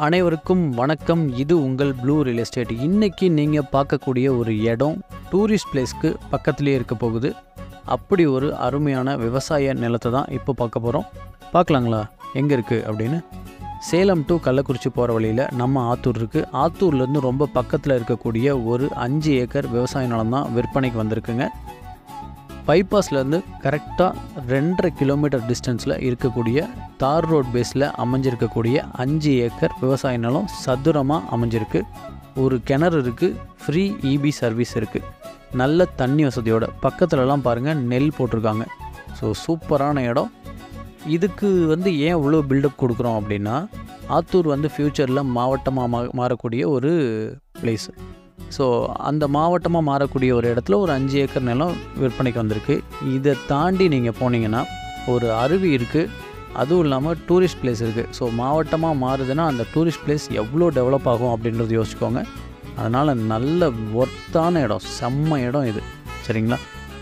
அனைவருக்கும் வணக்கம் இது உங்கள் ப்ளூ ரியல் எஸ்டேட் இன்றைக்கி நீங்கள் பார்க்கக்கூடிய ஒரு இடம் டூரிஸ்ட் பிளேஸ்க்கு பக்கத்துலேயே இருக்க போகுது அப்படி ஒரு அருமையான விவசாய நிலத்தை தான் இப்போ பார்க்க போகிறோம் பார்க்கலாங்களா எங்கே இருக்குது அப்படின்னு சேலம் டு கள்ளக்குறிச்சி போகிற வழியில் நம்ம ஆத்தூர் இருக்குது ஆத்தூர்லேருந்து ரொம்ப பக்கத்தில் இருக்கக்கூடிய ஒரு அஞ்சு ஏக்கர் விவசாய நிலம் தான் விற்பனைக்கு வந்திருக்குங்க பைபாஸ்லேருந்து கரெக்டாக ரெண்டரை கிலோமீட்டர் டிஸ்டன்ஸில் இருக்கக்கூடிய தார் ரோட் பேஸில் அமைஞ்சிருக்கக்கூடிய அஞ்சு ஏக்கர் விவசாய நிலம் சதுரமாக அமைஞ்சிருக்கு ஒரு கிணறு இருக்குது ஃப்ரீ இபி சர்வீஸ் இருக்குது நல்ல தண்ணி வசதியோட பக்கத்துலலாம் பாருங்கள் நெல் போட்டிருக்காங்க ஸோ சூப்பரான இடம் இதுக்கு வந்து ஏன் இவ்வளோ பில்டப் கொடுக்குறோம் அப்படின்னா ஆத்தூர் வந்து ஃப்யூச்சரில் மாவட்டமாக மா மாறக்கூடிய ஒரு பிளேஸ் ஸோ அந்த மாவட்டமாக மாறக்கூடிய ஒரு இடத்துல ஒரு அஞ்சு ஏக்கர் நிலம் விற்பனைக்கு வந்திருக்கு இதை தாண்டி நீங்கள் போனீங்கன்னா ஒரு அருவி இருக்குது அதுவும் இல்லாமல் டூரிஸ்ட் பிளேஸ் இருக்குது ஸோ மாவட்டமாக மாறுதுன்னா அந்த டூரிஸ்ட் பிளேஸ் எவ்வளோ டெவலப் ஆகும் அப்படின்றது யோசிச்சுக்கோங்க அதனால் நல்ல ஒர்த்தான இடம் செம்ம இடம் இது சரிங்களா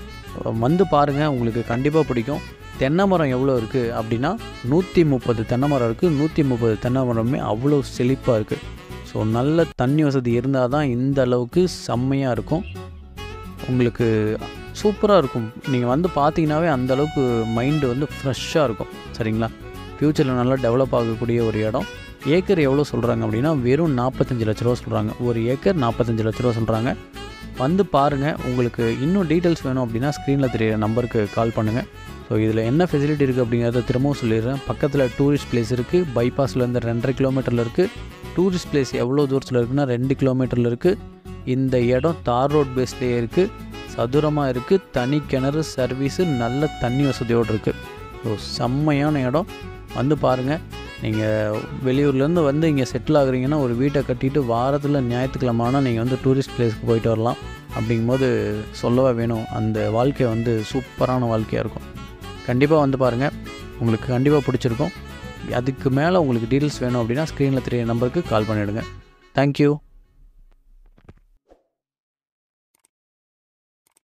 வந்து பாருங்கள் உங்களுக்கு கண்டிப்பாக பிடிக்கும் தென்னை மரம் எவ்வளோ இருக்குது அப்படின்னா நூற்றி முப்பது தென்னை மரம் இருக்குது நூற்றி முப்பது தென்னை மரமே அவ்வளோ செழிப்பாக இருக்குது ஸோ நல்ல தண்ணி வசதி இருந்தால் தான் இந்த அளவுக்கு செம்மையாக இருக்கும் உங்களுக்கு சூப்பராக இருக்கும் நீங்கள் வந்து பார்த்தீங்கன்னாவே அந்த அளவுக்கு மைண்டு வந்து ஃப்ரெஷ்ஷாக இருக்கும் சரிங்களா ஃப்யூச்சரில் நல்லா டெவலப் ஆகக்கூடிய ஒரு இடம் ஏக்கர் எவ்வளோ சொல்கிறாங்க அப்படின்னா வெறும் நாற்பத்தஞ்சு லட்ச ரூபா சொல்கிறாங்க ஒரு ஏக்கர் நாற்பத்தஞ்சு லட்ச ரூபா சொல்கிறாங்க வந்து பாருங்கள் உங்களுக்கு இன்னும் டீட்டெயில்ஸ் வேணும் அப்படின்னா ஸ்க்ரீனில் தெரியிற நம்பருக்கு கால் பண்ணுங்கள் ஸோ இதில் என்ன ஃபெசிலிட்டி இருக்குது அப்படிங்கிறத திரும்பவும் சொல்லிடுறேன் பக்கத்தில் டூரிஸ்ட் பிளேஸ் இருக்குது பைபாஸ்லேருந்து ரெண்டரை கிலோமீட்டரில் இருக்குது டூரிஸ்ட் பிளேஸ் எவ்வளோ தூரத்தில் இருக்குன்னா ரெண்டு கிலோமீட்டரில் இருக்குது இந்த இடம் தார் ரோட் பேஸ்லேயே இருக்குது சதுரமாக இருக்குது தனி கிணறு சர்வீஸு நல்ல தண்ணி வசதியோடு இருக்குது ஸோ செம்மையான இடம் வந்து பாருங்கள் நீங்கள் வெளியூர்லேருந்து வந்து இங்கே செட்டில் ஆகுறீங்கன்னா ஒரு வீட்டை கட்டிட்டு வாரத்தில் ஞாயிற்றுக்கிழமை ஆனால் நீங்கள் வந்து டூரிஸ்ட் பிளேஸ்க்கு போயிட்டு வரலாம் அப்படிங்கும்போது சொல்லவே வேணும் அந்த வாழ்க்கை வந்து சூப்பரான வாழ்க்கையாக இருக்கும் கண்டிப்பாக வந்து பாருங்கள் உங்களுக்கு கண்டிப்பாக பிடிச்சிருக்கும் அதுக்கு மேலே உங்களுக்கு டீட்டெயில்ஸ் வேணும் அப்படின்னா ஸ்க்ரீனில் தெரிய நம்பருக்கு கால் பண்ணிவிடுங்க தேங்க்யூ